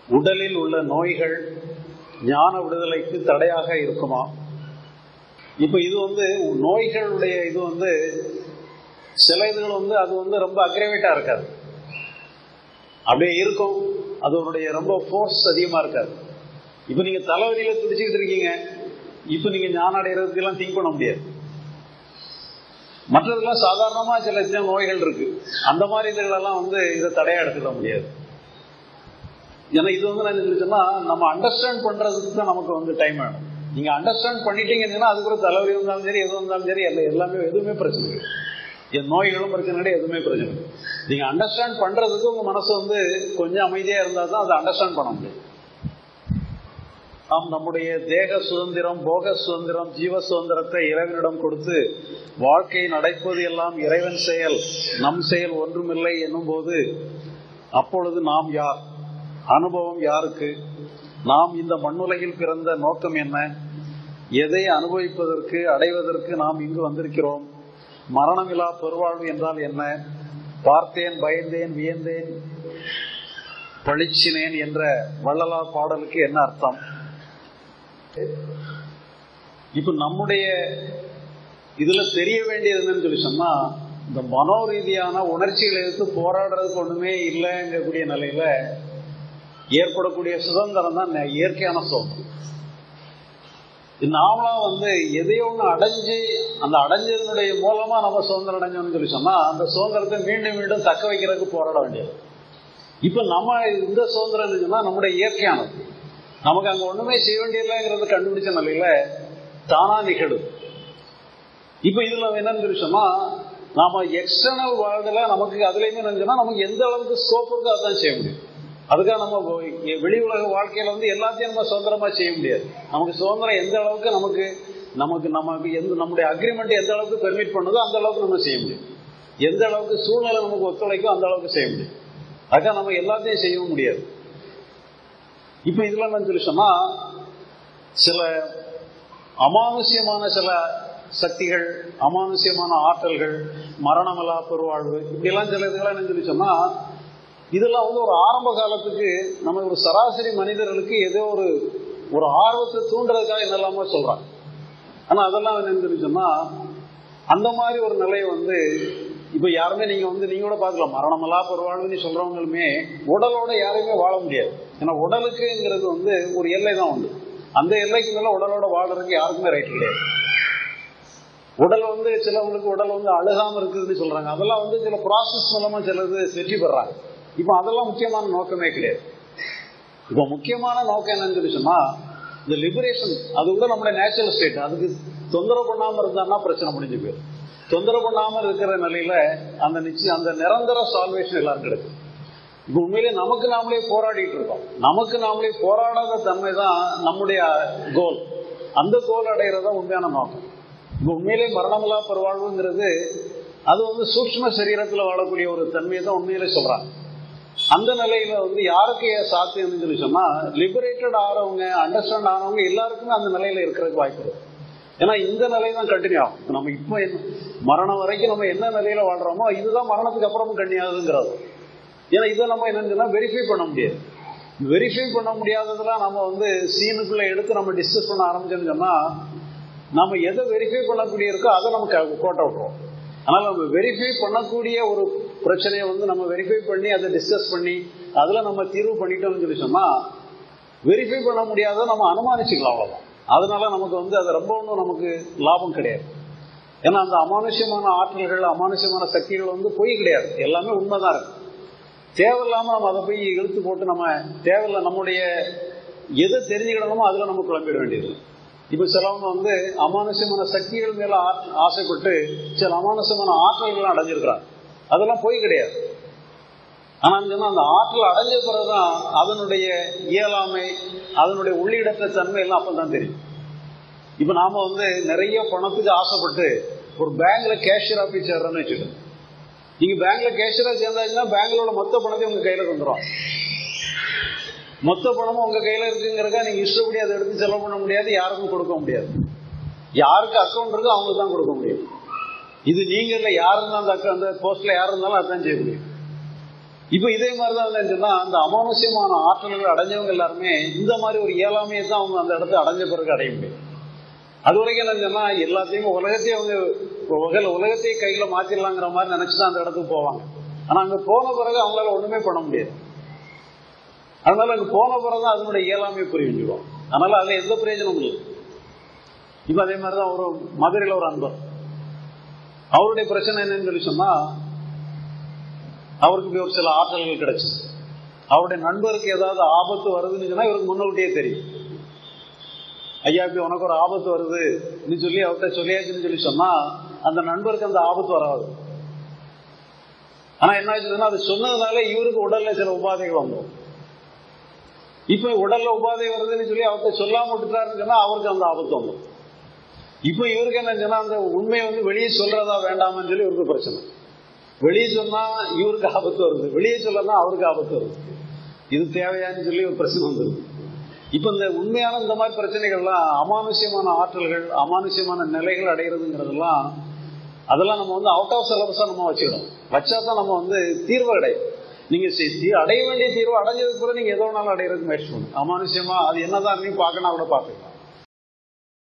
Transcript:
உடலில் உள்ள நோய்கள் ஞான விடுதலைக்கு தடையாக இருக்குமா இப்ப இது வந்து நோய்களுடைய இது வந்து சில இதுகள் வந்து அது வந்து ரொம்ப அக்ரவேட்டா இருக்காது அப்படியே இருக்கும் அதனுடைய ரொம்ப ஃபோர்ஸ் அதிகமா இருக்காது இப்ப நீங்க தலைவலியில துடிச்சுக்கிட்டு இருக்கீங்க இப்ப நீங்க ஞானம் அடைகிறதுக்கு எல்லாம் திங்க் பண்ண முடியாது மற்றதெல்லாம் சாதாரணமா சில சின்ன நோய்கள் இருக்கு அந்த மாதிரி இதுகளெல்லாம் வந்து இதை தடையா எடுத்துக்க முடியாது ஏன்னா இது வந்து நான் சொல்லிச்சோன்னா நம்ம அண்டர்ஸ்டாண்ட் பண்றதுக்கு தான் நமக்கு வந்து டைம் வேணும் நீங்க அண்டர்ஸ்டாண்ட் பண்ணிட்டீங்கன்னா அதுக்கு ஒரு தலைவலி வந்தாலும் சரி எது வந்தாலும் சரி எல்லாம் எல்லாமே எதுவுமே பிரச்சனை இல்லை என் நோய்களும் பிரச்சனை கிடையாது எதுவுமே பிரச்சனை இல்லை நீங்க அண்டர்ஸ்டாண்ட் பண்றதுக்கு உங்க மனசு வந்து கொஞ்சம் அமைதியா இருந்தா தான் அதை அண்டர்ஸ்டாண்ட் பண்ண முடியும் நாம் நம்முடைய தேக சுதந்திரம் போக சுதந்திரம் ஜீவ சுதந்திரத்தை இறைவனிடம் கொடுத்து வாழ்க்கை நடப்பது எல்லாம் இறைவன் செயல் நம் செயல் ஒன்றுமில்லை என்னும் போது அப்பொழுது நாம் யார் அனுபவம் யாருக்கு நாம் இந்த மண்ணுலகில் பிறந்த நோக்கம் என்ன எதை அனுபவிப்பதற்கு அடைவதற்கு நாம் இங்கு வந்திருக்கிறோம் மரணமிலா பெருவாழ்வு என்றால் என்ன பார்த்தேன் பயந்தேன் வியந்தேன் பழிச்சினேன் என்ற வள்ளலார் பாடலுக்கு என்ன அர்த்தம் இப்ப நம்முடைய இதுல தெரிய வேண்டியது என்னன்னு சொல்லி சொன்னா இந்த மனோ ரீதியான உணர்ச்சிகளை எடுத்து போராடுறதுக்கு ஒண்ணுமே இல்லைங்கக்கூடிய நிலையில ஏற்படக்கூடிய சுதந்திரம் தான் இயற்கையான சுதந்திரம் நாமளா வந்து எதையோ ஒண்ணு அடைஞ்சு அந்த அடைஞ்சதனுடைய மூலமா நம்ம சுதந்திரம் அடைஞ்சோம்னு சொல்லி சொன்னா அந்த சுதந்திரத்தை மீண்டும் மீண்டும் தக்க வைக்கிறதுக்கு போராட வேண்டியது இப்ப நம்ம இந்த சுதந்திரம் சொன்னா நம்முடைய இயற்கையானது நமக்கு அங்க ஒண்ணுமே செய்ய வேண்டியதில்லைங்கிறத கண்டுபிடிச்ச நிலையில தானா நிகழும் இப்ப இதுல என்னன்னு சொல்லி சொன்னா நாம எக்ஸ்டர்னல் வேர்ல்டுல நமக்கு அதுலயுமே நினைச்சோம்னா நமக்கு எந்த அளவுக்கு ஸ்கோப் இருக்கோ அதான் செய்ய முடியும் அதுக்காக நம்ம வெளி உலக வாழ்க்கையில வந்து எல்லாத்தையும் நம்ம சுதந்திரமா செய்ய முடியாது நமக்கு சுதந்திரம் எந்த அளவுக்கு நமக்கு நமக்கு நமக்கு எந்த நம்முடைய அக்ரிமெண்ட் எந்த அளவுக்கு பெர்மிட் பண்ணுதோ அந்த அளவுக்கு நம்ம செய்ய முடியும் எந்த அளவுக்கு சூழ்நிலை நமக்கு ஒத்துழைக்கோ அந்த அளவுக்கு செய்ய முடியும் அதுக்காக நம்ம எல்லாத்தையும் செய்யவும் முடியாது இப்ப இதுல என்னன்னு சொல்லி சொன்னா சில அமானுஷ்யமான சில சக்திகள் அமானுஷ்யமான ஆற்றல்கள் மரணமில்லா பெருவாழ்வு இப்படி எல்லாம் சில இதுகளை என்ன சொல்லி சொன்னா இதெல்லாம் வந்து ஒரு ஆரம்ப காலத்துக்கு நம்ம ஒரு சராசரி மனிதர்களுக்கு ஏதோ ஒரு ஒரு ஆர்வத்தை தூண்டுறதுக்காக என்னெல்லாமோ சொல்றாங்க ஆனா அதெல்லாம் என்னன்னு சொல்லி சொன்னா அந்த மாதிரி ஒரு நிலையை வந்து இப்ப யாருமே நீங்க வந்து நீங்க கூட பாக்கலாம் மரணமெல்லாம் பெருவாழ்வுன்னு சொல்றவங்களுமே உடலோட யாருமே வாழ முடியாது ஏன்னா உடலுக்குங்கிறது வந்து ஒரு எல்லை தான் உண்டு அந்த எல்லைக்கு மேல உடலோட வாழ்றதுக்கு யாருக்குமே ரைட் கிடையாது உடல் வந்து சிலவங்களுக்கு உடல் வந்து அழுகாம இருக்குதுன்னு சொல்றாங்க அதெல்லாம் வந்து சில ப்ராசஸ் மூலமா சிலது வெற்றி பெறாங்க இப்ப அதெல்லாம் முக்கியமான நோக்கமே கிடையாது இப்ப முக்கியமான நோக்கம் என்னன்னு சொல்லி சொன்னா இந்த லிபரேஷன் அது கூட நம்மளுடைய நேச்சுரல் ஸ்டேட் அதுக்கு தொந்தரவு பண்ணாம இருந்தான்னா பிரச்சனை முடிஞ்சு போயிடும் தொந்தரவு பண்ணாம இருக்கிற நிலையில அந்த நிச்சயம் அந்த நிரந்தர சால்வேஷன் எல்லாரும் கிடைக்கும் இப்ப உண்மையிலே நமக்கு நாமளே போராடிட்டு இருக்கோம் நமக்கு நாமளே போராடாத தன்மை தான் நம்முடைய கோல் அந்த கோல் அடைகிறதா உண்மையான நோக்கம் இப்ப உண்மையிலே மரணமில்லா பெருவாழ்வுங்கிறது அது வந்து சூக்ம சரீரத்துல வாழக்கூடிய ஒரு தன்மையை தான் உண்மையிலே சொல்றாங்க அந்த நிலையில வந்து யாருக்கு சாத்தியம் சொல்லி சொன்னா லிபரேட்டட் ஆறவங்க அண்டர்ஸ்டாண்ட் ஆனவங்க எல்லாருக்குமே அந்த நிலையில இருக்கிறதுக்கு வாய்ப்பு இருக்கு ஏன்னா இந்த நிலை தான் கண்டினியூ ஆகும் நம்ம இப்போ மரணம் வரைக்கும் நம்ம என்ன நிலையில வாழ்றோமோ இதுதான் மரணத்துக்கு அப்புறமும் கண்ணியாகுதுங்கிறது ஏன்னா இதை நம்ம என்னன்னா வெரிஃபை பண்ண முடியாது வெரிஃபை பண்ண முடியாததெல்லாம் நம்ம வந்து சீனுக்குள்ள எடுத்து நம்ம டிஸ்கஸ் பண்ண ஆரம்பிச்சோம்னு சொன்னா நம்ம எதை வெரிஃபை பண்ணக்கூடிய இருக்கோ அதை நம்ம கோட்டை விட்டுருவோம் அதனால நம்ம வெரிஃபை பண்ணக்கூடிய ஒரு பிரச்சனையை வந்து நம்ம வெரிஃபை பண்ணி அதை டிஸ்கஸ் பண்ணி அதுல நம்ம தீர்வு பண்ணிட்டோம்னு சொல்லி சொன்னா வெரிஃபை பண்ண முடியாத நம்ம அனுமானிச்சுக்கலாம் அவ்வளவுதான் அதனால நமக்கு வந்து அது ரொம்ப ஒன்றும் நமக்கு லாபம் கிடையாது ஏன்னா அந்த அமானுஷ்யமான ஆற்றல்கள் அமானுஷ்யமான சக்திகள் வந்து பொய் கிடையாது எல்லாமே உண்மைதான் இருக்கு தேவையில்லாம நம்ம அதை போய் இழுத்து போட்டு நம்ம தேவையில்ல நம்முடைய எதை தெரிஞ்சுக்கிடணுமோ அதுல நம்ம குழம்பிட வேண்டியது இப்ப சிலவங்க வந்து அமானுஷ்யமான சக்திகள் மேல ஆசைப்பட்டு சில அமானுஷ்யமான ஆற்றல்கள் அடைஞ்சிருக்கிறாங்க அதெல்லாம் பொய் கிடையாது ஆனா அந்த ஆற்றல் அடைஞ்ச பிறகுதான் அதனுடைய இயலாமை அதனுடைய உள்ளிடற்ற தன்மை எல்லாம் அப்பதான் தெரியும் இப்ப நாம வந்து நிறைய பணத்துக்கு ஆசைப்பட்டு ஒரு பேங்க்ல கேஷியரா போய் சேர்றோம்னு வச்சுக்கோங்க நீங்க பேங்க்ல கேஷியரா சேர்ந்தாச்சுன்னா பேங்க்லோட மொத்த பணத்தையும் உங்க கையில தந்துடும் மொத்த பணமும் உங்க கையில இருக்குங்கிறக்கா நீங்க இஷ்டப்படி அதை எடுத்து செலவு பண்ண முடியாது யாருக்கும் கொடுக்க முடியாது யாருக்கு அக்கௌண்ட் இருக்கோ அவங்களுக்கு தான் கொடுக்க முடியும் இது நீங்க இல்ல யாரு இருந்தாலும் அந்த அந்த போஸ்ட்ல யாரு இருந்தாலும் அதான் செய்ய முடியும் இப்ப இதே மாதிரிதான் என்னன்னா அந்த அமானுஷ்யமான ஆற்றல்கள் அடைஞ்சவங்க எல்லாருமே இந்த மாதிரி ஒரு இயலாமையை தான் அவங்க அந்த இடத்த அடைஞ்ச பிறகு அடைய முடியும் அது வரைக்கும் என்னன்னா எல்லாத்தையும் உலகத்தையும் அவங்க உலக உலகத்தையே கையில மாத்திடலாங்கிற மாதிரி நினைச்சுதான் அந்த இடத்துக்கு போவாங்க ஆனா அங்க போன பிறகு அவங்களால ஒண்ணுமே பண்ண முடியாது அதனால அங்க போன பிறகுதான் அதனுடைய இயலாமையை புரிஞ்சுடுவோம் அதனால அதுல எந்த பிரயோஜனமும் இல்லை இப்ப அதே மாதிரிதான் ஒரு மதுரையில ஒரு அன்பர் அவருடைய பிரச்சனை என்னன்னு சொல்லி சொன்னா அவருக்கு இப்படி ஒரு சில ஆற்றல்கள் கிடைச்சது அவருடைய நண்பருக்கு ஏதாவது ஆபத்து வருதுன்னு சொன்னா இவருக்கு முன்னோட்டியே தெரியும் ஐயா இப்படி உனக்கு ஒரு ஆபத்து வருது நீ சொல்லி அவர்கிட்ட சொல்லியாச்சுன்னு சொல்லி சொன்னா அந்த நண்பருக்கு அந்த ஆபத்து வராது ஆனா என்ன ஆச்சுன்னா அது சொன்னதுனால இவருக்கு உடல்ல சில உபாதைகள் வந்துடும் இப்ப உடல்ல உபாதை வருதுன்னு சொல்லி அவர்கிட்ட சொல்லாம விட்டுட்டாருன்னு சொன்னா அவருக்கு அந்த ஆபத்து வந்துடும் இப்ப இவருக்கு என்ன சொன்னா அந்த உண்மையை வந்து வெளியே சொல்றதா வேண்டாமான்னு சொல்லி இவருக்கு பிரச்சனை வெளியே சொன்னா இவருக்கு ஆபத்து வருது வெளியே சொல்லனா அவருக்கு ஆபத்து வருது இது தேவையான்னு சொல்லி ஒரு பிரச்சனை வந்துருது இப்ப இந்த உண்மையான இந்த மாதிரி பிரச்சனைகள்லாம் அமானுஷ்யமான ஆற்றல்கள் அமானுஷ்யமான நிலைகள் அடைகிறதுங்கிறதெல்லாம் அதெல்லாம் நம்ம வந்து அவுட் ஆஃப் சிலபஸா நம்ம வச்சுக்கணும் வச்சா தான் நம்ம வந்து தீர்வு அடையும் நீங்க அடைய வேண்டிய தீர்வு அடைஞ்சதுக்கு பிறகு நீங்க எதோ நாளும் அடையிறதுக்கு முயற்சி பண்ணுங்க அமானுஷ்யமா அது என்னதான் பார்க்கணும் கூட பார்த்துக்கலாம்